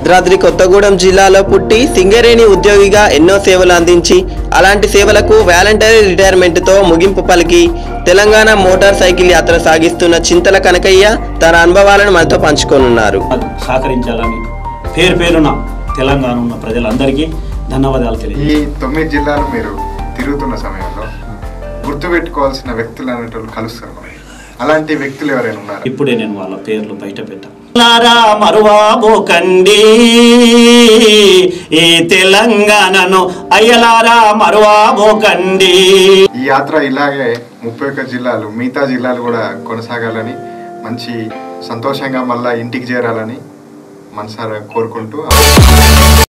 భద్రాద్రి కొత్తగూడెం జిల్లాలో పుట్టి సింగరేణి ఉద్యోగిగా ఎన్నో సేవలు అందించి అలాంటి సేవలకు వాలంటరీ రిటైర్మెంట్తో ముగింపు పలికి తెలంగాణ మోటార్ సైకిల్ యాత్ర సాగిస్తున్న చింతల కనకయ్య తన అనుభవాలను మనతో పంచుకోనున్నారు సహకరించాలని పేరు పేరున తెలంగాణ ఉన్న ప్రజలందరికీ ధన్యవాదాలు తెలియజేస్తాను ఈ తొమ్మిది జిల్లాలు మీరు తిరుగుతున్న సమయంలో గుర్తుపెట్టుకోవాల్సిన వ్యక్తులు అనేటువంటి కలుస్తారు మనకి. అలాంటి వ్యక్తులు ఎవరైనా ఉన్నారు ఇప్పుడే నేను వాళ్ళ పేర్లు బయట పెట్టాను లారా మరువాబోకండి ఈ తెలంగాణను అయ్యలారా మరువాబోకండి ఈ యాత్ర ఇలాగే ముప్పై ఒక్క జిల్లాలు మిగతా జిల్లాలు కూడా కొనసాగాలని మంచి సంతోషంగా మళ్ళా ఇంటికి చేరాలని మనసారా కోరుకుంటూ